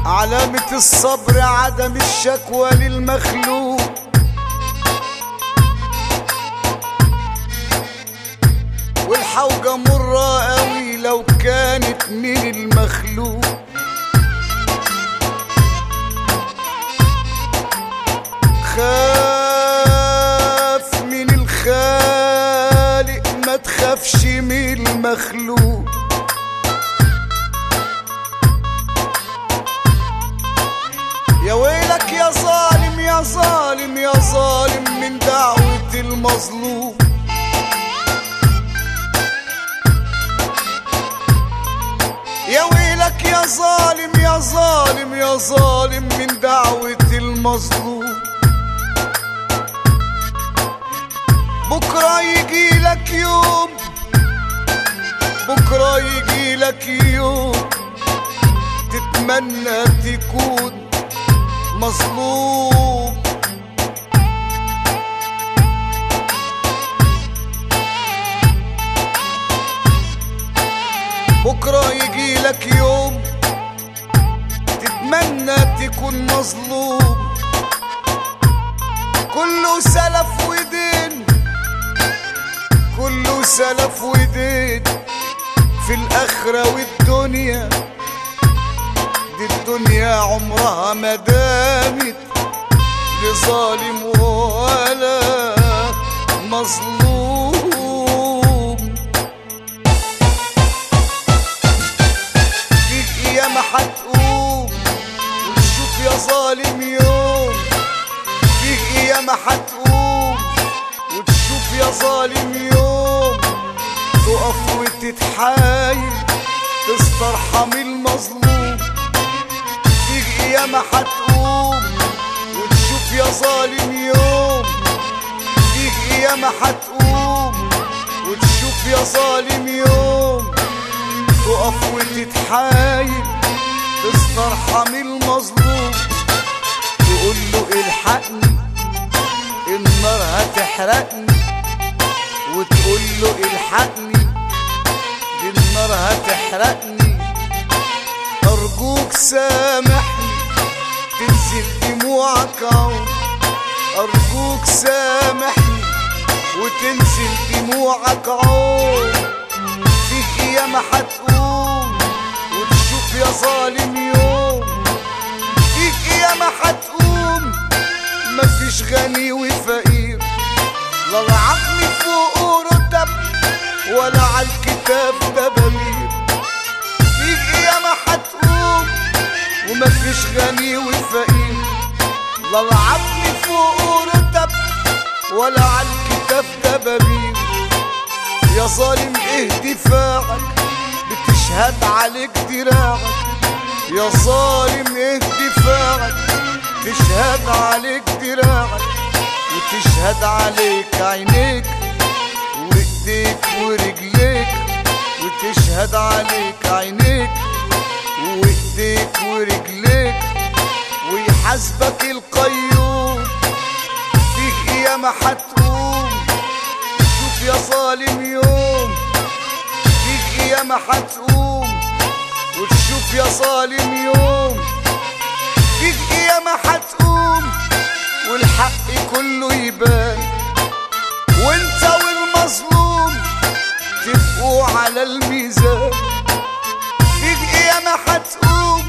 علامة الصبر عدم الشكوى للمخلوق والحوجة مرة قوي لو كانت من المخلوق خاف من الخالق ما تخافش من المخلوق يا ويلك يا ظالم يا ظالم يا ظالم من دعوة المظلوم يا ويلك يا ظالم يا ظالم يا ظالم من دعوة المظلوم بكرة يجي لك يوم بكرة يجي لك يوم تتمنى تكون مظلوم بكرة يجي لك يوم تتمنى تكون مظلوم كله سلف ودين كله سلف ودين في الآخرة والدنيا دي الدنيا عمرها ما دامت لظالم ولا مظلوم فيك ايام هتقوم وتشوف يا ظالم يوم فيك ايام هتقوم وتشوف يا ظالم يوم تقف وتتحايل تسترحم المظلوم فيك ايام هتقوم وتشوف يا ظالم يوم فيك ايام هتقوم وتشوف يا ظالم يوم تقف وتتحايل تسترحم المظلوم تقول له الحقني النار هتحرقني وتقول له الحقني دي النار هتحرقني أرجوك سامحني تنزل دموعك عون أرجوك سامحني وتنزل دموعك عون فيك أيام هتقوم وتشوف يا ظالم يوم فيك أيام هتقوم مفيش غني وفقير لا العقل فوق رتب ولا عالكتاب دبابير فيك ايام هتقوم ومفيش غني وفقير لا العقل فوق رتب ولا عالكتاب دبابير يا ظالم ايه دفاعك بتشهد عليك دراعك يا ظالم ايه دفاعك تشهد عليك دراعك وتشهد عليك عينيك وايديك ورجليك وتشهد عليك عينيك وايديك ورجليك ويحاسبك القيوم فيك ايام هتقوم شوف يا ظالم يوم فيك ايام هتقوم وتشوف يا ظالم يوم فيك ايام هتقوم والحق كله يبان وانت والمظلوم تبقوا على الميزان فيك ايام هتقوم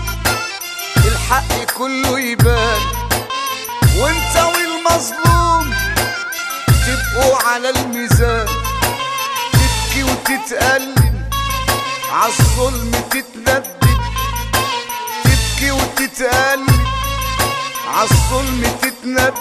الحق كله يبان وانت والمظلوم تبقوا على الميزان تبكي وتتألم عالظلم تتندد تبكي وتتألم عالظلم تتندد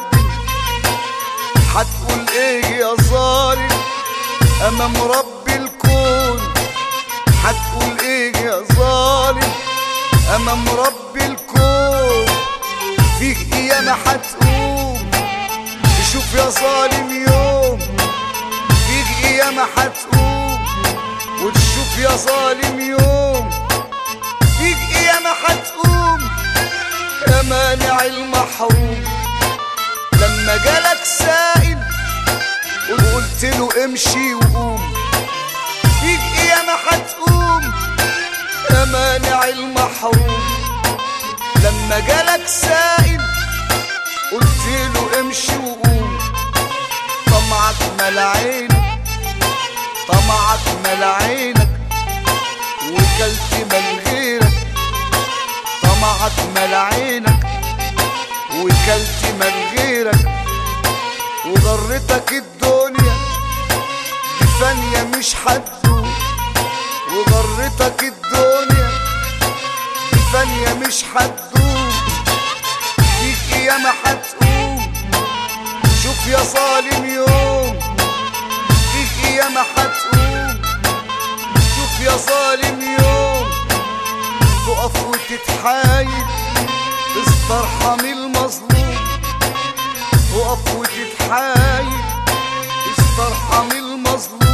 هتقول ايه يا ظالم امام رب الكون هتقول ايه يا ظالم امام رب الكون فيك ايام هتقوم تشوف يا ظالم يوم فيك ايام هتقوم وتشوف يا ظالم يوم فيك ايام هتقوم يا مانع المحروم لما جالك سائل وقلت له امشي وقوم فيك ايام هتقوم يا مانع المحروم لما لما جالك سائل قلت له امشي وقوم طمعك ملا عينك طمعك ملا عينك وكلت من غيرك طمعك ملا عينك وكلت من غيرك وغرتك الدنيا بفانية مش حدود وغرتك الدنيا بفانية مش حدود فيك ايام هتقوم شوف يا ظالم يوم فيك ايام هتقوم شوف يا ظالم يوم تقف وتتحايل تسترحم المظلوم تقف وتتحايل تسترحم المظلوم